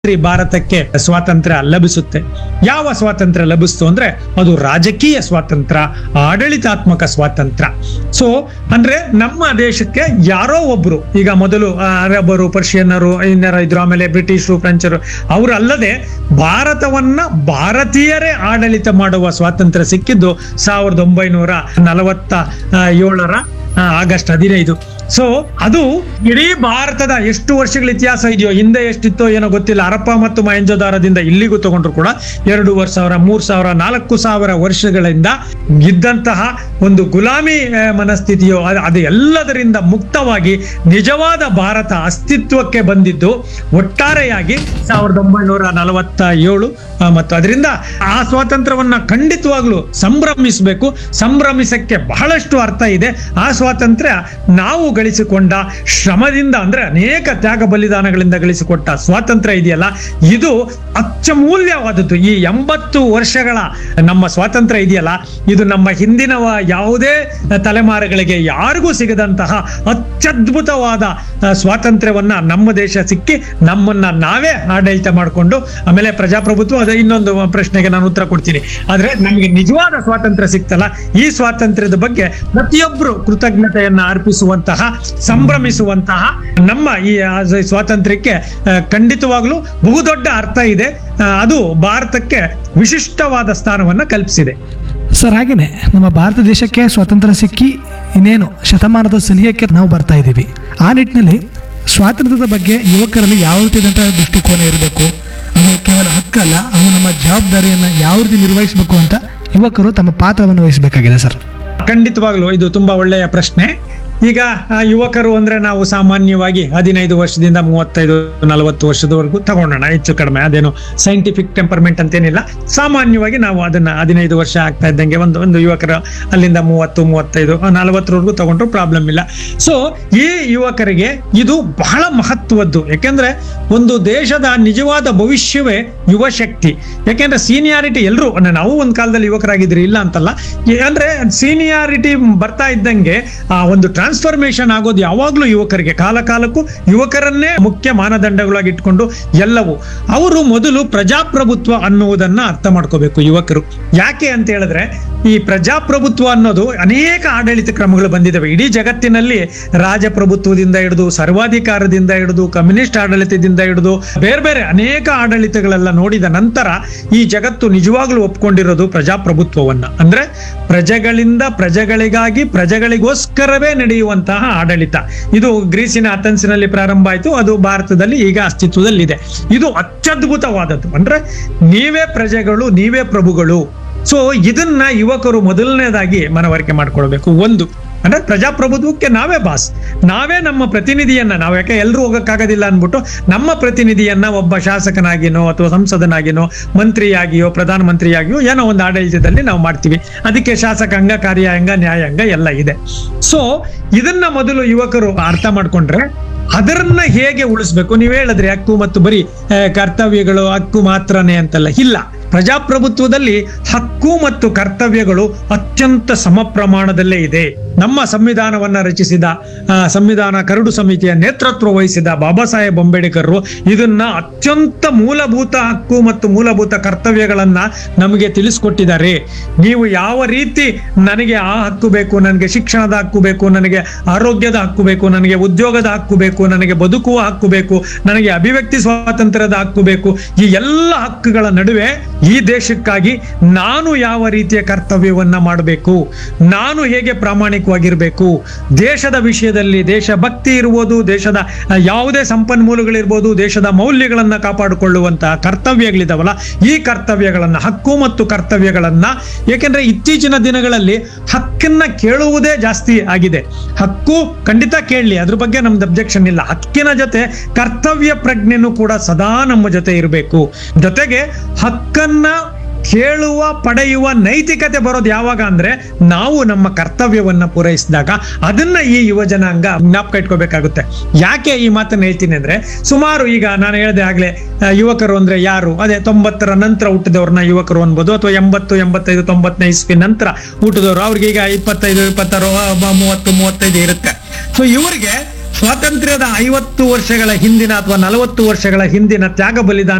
ಈ ಭಾರತಕ್ಕೆ ಸ್ವಾತಂತ್ರ್ಯ ಲಭಿಸುತ್ತೆ ಯಾವ ಸ್ವಾತಂತ್ರ್ಯ ಲಭಿಸ್ತು ಅಂದ್ರೆ ಅದು ರಾಜಕೀಯ ಸ್ವಾತಂತ್ರ್ಯ ಆಡಳಿತಾತ್ಮಕ ಸ್ವಾತಂತ್ರ್ಯ ಸೊ ಅಂದ್ರೆ ನಮ್ಮ ದೇಶಕ್ಕೆ ಯಾರೋ ಒಬ್ರು ಈಗ ಮೊದಲು ಆ, ಅರಬರು ಪರ್ಷಿಯನ್ನರು ಇನ್ನರ ಇದ್ರು ಆಮೇಲೆ ಬ್ರಿಟಿಷರು ಫ್ರೆಂಚರು ಅವರು ಅಲ್ಲದೆ ಭಾರತವನ್ನ ಭಾರತೀಯರೇ ಆಡಳಿತ ಮಾಡುವ ಸ್ವಾತಂತ್ರ್ಯ ಸಿಕ್ಕಿದ್ದು ಸಾವಿರದ ಒಂಬೈನೂರ ನಲವತ್ತ ಆ, ಏಳರ ಆ, ಆಗಸ್ಟ್ ಹದಿನೈದು ಸೊ ಅದು ಇಡೀ ಭಾರತದ ಎಷ್ಟು ವರ್ಷಗಳ ಇತಿಹಾಸ ಇದೆಯೋ ಹಿಂದೆ ಎಷ್ಟಿತ್ತೋ ಏನೋ ಗೊತ್ತಿಲ್ಲ ಹರಪ್ಪ ಮತ್ತು ಮಹಂಜೋದಾರದಿಂದ ಇಲ್ಲಿಗೂ ತಗೊಂಡ್ರು ಕೂಡ ಎರಡೂವರೆ ಸಾವಿರ ಮೂರ್ ಸಾವಿರ ನಾಲ್ಕು ಸಾವಿರ ವರ್ಷಗಳಿಂದ ಇದ್ದಂತಹ ಒಂದು ಗುಲಾಮಿ ಆ, ಮನಸ್ಥಿತಿಯೋ ಅದು- ಅದು ಎಲ್ಲದರಿಂದ ಮುಕ್ತವಾಗಿ ನಿಜವಾದ ಭಾರತ ಅಸ್ತಿತ್ವಕ್ಕೆ ಬಂದಿದ್ದು ಒಟ್ಟಾರೆಯಾಗಿ ಸಾವಿರದ ಒಂಬೈನೂರ ನಲವತ್ತ ಏಳು ಆ, ಮತ್ತು ಅದರಿಂದ ಆ ಸ್ವಾತಂತ್ರ್ಯವನ್ನ ಖಂಡಿತವಾಗ್ಲೂ ಸಂಭ್ರಮಿಸಬೇಕು ಸಂಭ್ರಮಿಸಕ್ಕೆ ಬಹಳಷ್ಟು ಅರ್ಥ ಇದೆ ಆ ಸ್ವಾತಂತ್ರ್ಯ ನಾವು ಗಳಿಸಿಕೊಂಡ ಶ್ರಮದಿಂದ ಅಂದ್ರೆ ಅನೇಕ ತ್ಯಾಗ ಬಲಿದಾನಗಳಿಂದ ಗಳಿಸಿಕೊಟ್ಟ ಸ್ವಾತಂತ್ರ್ಯ ಇದೆಯಲ್ಲ ಇದು ಅತ್ಯಮೂಲ್ಯವಾದದ್ದು ಈ ಎಂಬತ್ತು ವರ್ಷಗಳ ನಮ್ಮ ಸ್ವಾತಂತ್ರ್ಯ ಇದೆಯಲ್ಲ ಇದು ನಮ್ಮ ಹಿಂದಿನ ವ- ಯಾವುದೇ ತಲೆಮಾರುಗಳಿಗೆ ಯಾರಿಗೂ ಸಿಗದಂತಹ ಅತ್ಯದ್ಭುತವಾದ ಆ, ಸ್ವಾತಂತ್ರ್ಯವನ್ನ ನಮ್ಮ ದೇಶ ಸಿಕ್ಕಿ ನಮ್ಮನ್ನ ನಾವೇ ಆಡಳಿತ ಮಾಡಿಕೊಂಡು ಆಮೇಲೆ ಪ್ರಜಾಪ್ರಭುತ್ವ ಅದೇ ಇನ್ನೊಂದು ಪ್ರಶ್ನೆಗೆ ನಾನು ಉತ್ತರ ಕೊಡ್ತೀನಿ ಆದ್ರೆ ನಮಗೆ ನಿಜವಾದ ಸ್ವಾತಂತ್ರ್ಯ ಸಿಕ್ತಲ್ಲ ಈ ಸ್ವಾತಂತ್ರ್ಯದ ಬಗ್ಗೆ ಪ್ರತಿಯೊಬ್ಬರು ಕೃತಜ್ಞತೆಯನ್ನ ಅರ್ಪಿಸುವಂತಹ ಸಂಭ್ರಮಿಸುವಂತಹ ನಮ್ಮ ಈ ಆ, ಸ್ವಾತಂತ್ರ್ಯಕ್ಕೆ ಆ, ಖಂಡಿತವಾಗ್ಲೂ ಬಹುದೊಡ್ಡ ಅರ್ಥ ಇದೆ ಆ, ಅದು ಭಾರತಕ್ಕೆ ವಿಶಿಷ್ಟವಾದ ಸ್ಥಾನವನ್ನ ಕಲ್ಪಿಸಿದೆ ಸರ್ ಹಾಗೇನೆ ನಮ್ಮ ಭಾರತ ದೇಶಕ್ಕೆ ಸ್ವಾತಂತ್ರ್ಯ ಸಿಕ್ಕಿ ಇನ್ನೇನು ಶತಮಾನದ ಸನಿಹಕ್ಕೆ ನಾವು ಬರ್ತಾ ಇದ್ದೀವಿ ಆ ನಿಟ್ಟಿನಲ್ಲಿ ಸ್ವಾತಂತ್ರ್ಯದ ಬಗ್ಗೆ ಯುವಕರಲ್ಲಿ ಯಾವ ರೀತಿಯಾದಂತಹ ದೃಷ್ಟಿಕೋನ ಇರಬೇಕು ಅದು ಕೇವಲ ಹಕ್ಕಲ್ಲ ಅದು ನಮ್ಮ ಜವಾಬ್ದಾರಿಯನ್ನು ಯಾವ ರೀತಿ ನಿರ್ವಹಿಸಬೇಕು ಅಂತ ಯುವಕರು ತಮ್ಮ ಪಾತ್ರವನ್ನು ವಹಿಸಬೇಕಾಗಿದೆ ಸರ್ ಖಂಡಿತವಾಗ್ಲೂ ಇದು ತುಂಬಾ ಒಳ್ಳೆಯ ಪ್ರಶ್ನೆ ಈಗ ಆ, ಯುವಕರು ಅಂದ್ರೆ ನಾವು ಸಾಮಾನ್ಯವಾಗಿ ಹದಿನೈದು ವರ್ಷದಿಂದ ಮೂವತ್ತೈದು ನಲವತ್ತು ವರ್ಷದವರೆಗೂ ತಗೊಂಡೋಣ ಹೆಚ್ಚು ಕಡಿಮೆ ಅದೇನು ಸೈಂಟಿಫಿಕ್ ಟೆಂಪರ್ಮೆಂಟ್ ಅಂತೇನಿಲ್ಲ ಸಾಮಾನ್ಯವಾಗಿ ನಾವು ಅದನ್ನ ಹದಿನೈದು ವರ್ಷ ಆಗ್ತಾ ಇದ್ದಂಗೆ ಒಂದು ಒಂದು ಯುವಕರು ಅಲ್ಲಿಂದ ಮೂವತ್ತು ಮೂವತ್ತೈದು ಆ, ನಲವತ್ತರವರೆಗೂ ತಗೊಂಡ್ರು ಪ್ರಾಬ್ಲಮ್ ಇಲ್ಲ ಸೊ ಈ ಯುವಕರಿಗೆ ಇದು ಬಹಳ ಮಹತ್ವದ್ದು ಯಾಕೆಂದ್ರೆ ಒಂದು ದೇಶದ ನಿಜವಾದ ಭವಿಷ್ಯವೇ ಯುವ ಶಕ್ತಿ ಯಾಕೆಂದ್ರೆ ಸೀನಿಯಾರಿಟಿ ಎಲ್ಲರೂ ನಾವು ಒಂದು ಕಾಲದಲ್ಲಿ ಯುವಕರಾಗಿದ್ರಿ ಇಲ್ಲ ಅಂತಲ್ಲ ಈ- ಅಂದ್ರೆ ಸೀನಿಯಾರಿಟಿ ಬರ್ತಾ ಇದ್ದಂಗೆ ಆ ಒಂದು ಟ್ರಾನ್ಸ್ಫಾರ್ಮೇಶನ್ ಆಗೋದು ಯಾವಾಗ್ಲೂ ಯುವಕರಿಗೆ ಕಾಲ ಕಾಲಕ್ಕೂ ಯುವಕರನ್ನೇ ಮುಖ್ಯ ಮಾನದಂಡಗಳಾಗಿ ಇಟ್ಕೊಂಡು ಎಲ್ಲವೂ ಅವರು ಮೊದಲು ಪ್ರಜಾಪ್ರಭುತ್ವ ಅನ್ನುವುದನ್ನ ಅರ್ಥ ಮಾಡ್ಕೋಬೇಕು ಯುವಕರು ಯಾಕೆ ಅಂತ ಹೇಳಿದ್ರೆ ಈ ಪ್ರಜಾಪ್ರಭುತ್ವ ಅನ್ನೋದು ಅನೇಕ ಆಡಳಿತ ಕ್ರಮಗಳು ಬಂದಿದ್ದಾವೆ ಇಡೀ ಜಗತ್ತಿನಲ್ಲಿ ರಾಜಪ್ರಭುತ್ವದಿಂದ ಹಿಡಿದು ಸರ್ವಾಧಿಕಾರದಿಂದ ಹಿಡಿದು ಕಮ್ಯುನಿಸ್ಟ್ ಆಡಳಿತದಿಂದ ಹಿಡಿದು ಬೇರೆ ಬೇರೆ ಅನೇಕ ಆಡಳಿತಗಳೆಲ್ಲ ನೋಡಿದ ನಂತರ ಈ ಜಗತ್ತು ನಿಜವಾಗ್ಲೂ ಒಪ್ಕೊಂಡಿರೋದು ಪ್ರಜಾಪ್ರಭುತ್ವವನ್ನ ಅಂದ್ರೆ ಪ್ರಜೆಗಳಿಂದ ಪ್ರಜೆಗಳಿಗಾಗಿ ಪ್ರಜೆಗಳಿಗೋಸ್ಕರವೇ ನಡೆಯುವಂತಹ ಆಡಳಿತ ಇದು ಗ್ರೀಸಿನ ಅಥೆನ್ಸ್ನಲ್ಲಿ ಪ್ರಾರಂಭ ಆಯಿತು ಅದು ಭಾರತದಲ್ಲಿ ಈಗ ಅಸ್ತಿತ್ವದಲ್ಲಿದೆ ಇದು ಅತ್ಯದ್ಭುತವಾದದ್ದು ಅಂದ್ರೆ ನೀವೇ ಪ್ರಜೆಗಳು ನೀವೇ ಪ್ರಭುಗಳು ಸೊ ಇದನ್ನ ಯುವಕರು ಮೊದಲನೇದಾಗಿ ಮನವರಿಕೆ ಮಾಡ್ಕೊಳ್ಬೇಕು ಒಂದು ಅಂದ್ರೆ ಪ್ರಜಾಪ್ರಭುತ್ವಕ್ಕೆ ನಾವೇ ಬಾಸ್ ನಾವೇ ನಮ್ಮ ಪ್ರತಿನಿಧಿಯನ್ನ ನಾವು ಯಾಕೆ ಎಲ್ಲರೂ ಹೋಗಕ್ಕಾಗೋದಿಲ್ಲ ಅನ್ಬಿಟ್ಟು ನಮ್ಮ ಪ್ರತಿನಿಧಿಯನ್ನ ಒಬ್ಬ ಶಾಸಕನಾಗಿನೋ ಅಥವಾ ಸಂಸದನಾಗಿನೋ ಮಂತ್ರಿಯಾಗಿಯೋ ಪ್ರಧಾನಮಂತ್ರಿಯಾಗಿಯೋ ಏನೋ ಒಂದು ಆಡಳಿತದಲ್ಲಿ ನಾವು ಮಾಡ್ತೀವಿ ಅದಕ್ಕೆ ಶಾಸಕಾಂಗ ಕಾರ್ಯಾಂಗ ನ್ಯಾಯಾಂಗ ಎಲ್ಲ ಇದೆ ಸೊ ಇದನ್ನ ಮೊದಲು ಯುವಕರು ಅರ್ಥ ಮಾಡ್ಕೊಂಡ್ರೆ ಅದರನ್ನ ಹೇಗೆ ಉಳಿಸ್ಬೇಕು ನೀವು ಹೇಳಿದ್ರಿ ಹಕ್ಕು ಮತ್ತು ಬರೀ ಆ, ಕರ್ತವ್ಯಗಳು ಹಕ್ಕು ಮಾತ್ರನೇ ಅಂತಲ್ಲ ಇಲ್ಲ ಪ್ರಜಾಪ್ರಭುತ್ವದಲ್ಲಿ ಹಕ್ಕು ಮತ್ತು ಕರ್ತವ್ಯಗಳು ಅತ್ಯಂತ ಸಮ ಪ್ರಮಾಣದಲ್ಲೇ ಇದೆ ನಮ್ಮ ಸಂವಿಧಾನವನ್ನ ರಚಿಸಿದ ಆ, ಸಂವಿಧಾನ ಕರಡು ಸಮಿತಿಯ ನೇತೃತ್ವ ವಹಿಸಿದ ಬಾಬಾ ಸಾಹೇಬ್ ಅಂಬೇಡ್ಕರ್ ಇದನ್ನ ಅತ್ಯಂತ ಮೂಲಭೂತ ಹಕ್ಕು ಮತ್ತು ಮೂಲಭೂತ ಕರ್ತವ್ಯಗಳನ್ನ ನಮಗೆ ತಿಳಿಸ್ಕೊಟ್ಟಿದ್ದಾರೆ ನೀವು ಯಾವ ರೀತಿ ನನಗೆ ಆ ಹಕ್ಕು ಬೇಕು ನನಗೆ ಶಿಕ್ಷಣದ ಹಕ್ಕು ಬೇಕು ನನಗೆ ಆರೋಗ್ಯದ ಹಕ್ಕು ಬೇಕು ನನಗೆ ಉದ್ಯೋಗದ ಹಕ್ಕು ಬೇಕು ನನಗೆ ಬದುಕುವ ಹಕ್ಕು ಬೇಕು ನನಗೆ ಅಭಿವ್ಯಕ್ತಿ ಸ್ವಾತಂತ್ರ್ಯದ ಹಕ್ಕು ಬೇಕು ಈ ಎಲ್ಲ ಹಕ್ಕುಗಳ ನಡುವೆ ಈ ದೇಶಕ್ಕಾಗಿ ನಾನು ಯಾವ ರೀತಿಯ ಕರ್ತವ್ಯವನ್ನ ಮಾಡಬೇಕು ನಾನು ಹೇಗೆ ಪ್ರಾಮಾಣಿಕವಾಗಿರ್ಬೇಕು ದೇಶದ ವಿಷಯದಲ್ಲಿ ದೇಶಭಕ್ತಿ ಇರ್ಬೋದು ದೇಶದ ಆ, ಯಾವುದೇ ಸಂಪನ್ಮೂಲಗಳಿರ್ಬೋದು ದೇಶದ ಮೌಲ್ಯಗಳನ್ನ ಕಾಪಾಡಿಕೊಳ್ಳುವಂತಹ ಕರ್ತವ್ಯಗಳಿದಾವಲ್ಲ ಈ ಕರ್ತವ್ಯಗಳನ್ನ ಹಕ್ಕು ಮತ್ತು ಕರ್ತವ್ಯಗಳನ್ನ ಏಕೆಂದ್ರೆ ಇತ್ತೀಚಿನ ದಿನಗಳಲ್ಲಿ ಹಕ್ಕನ್ನ ಕೇಳುವುದೇ ಜಾಸ್ತಿ ಆಗಿದೆ ಹಕ್ಕು ಖಂಡಿತ ಕೇಳಲಿ ಅದ್ರ ಬಗ್ಗೆ ನಮ್ದು ಅಬ್ಜೆಕ್ಷನ್ ಇಲ್ಲ ಹಕ್ಕಿನ ಜೊತೆ ಕರ್ತವ್ಯ ಪ್ರಜ್ಞೆನೂ ಕೂಡ ಸದಾ ನಮ್ಮ ಜೊತೆ ಇರಬೇಕು ಜೊತೆಗೆ ಹಕ್ಕನ್ನ ಕೇಳುವ ಪಡೆಯುವ ನೈತಿಕತೆ ಬರೋದು ಯಾವಾಗ ಅಂದ್ರೆ ನಾವು ನಮ್ಮ ಕರ್ತವ್ಯವನ್ನ ಪೂರೈಸಿದಾಗ ಅದನ್ನ ಈ ಯುವ ಜನಾಂಗ ಜ್ಞಾಪಕ ಇಟ್ಕೋಬೇಕಾಗುತ್ತೆ ಯಾಕೆ ಈ ಮಾತನ್ನ ಹೇಳ್ತೀನಿ ಅಂದ್ರೆ ಸುಮಾರು ಈಗ ನಾನು ಹೇಳಿದೆ ಆಗ್ಲೇ ಆ, ಯುವಕರು ಅಂದ್ರೆ ಯಾರು ಅದೇ ತೊಂಬತ್ತರ ನಂತರ ಹುಟ್ಟಿದವ್ರನ್ನ ಯುವಕರು ಅನ್ಬೋದು ಅಥವಾ ಎಂಬತ್ತು ಎಂಬತ್ತೈದು ತೊಂಬತ್ತನೇ ಇಸ್ವಿ ನಂತರ ಹುಟ್ಟಿದವರು ಅವ್ರಿಗೆ ಈಗ ಇಪ್ಪತ್ತೈದು ಇಪ್ಪತ್ತಾರು ಆ, ಮ- ಮೂವತ್ತು ಮೂವತ್ತೈದು ಇರುತ್ತೆ ಸೊ ಇವರಿಗೆ ಸ್ವಾತಂತ್ರ್ಯದ ಐವತ್ತು ವರ್ಷಗಳ ಹಿಂದಿನ ಅಥವಾ ನಲವತ್ತು ವರ್ಷಗಳ ಹಿಂದಿನ ತ್ಯಾಗ ಬಲಿದಾನ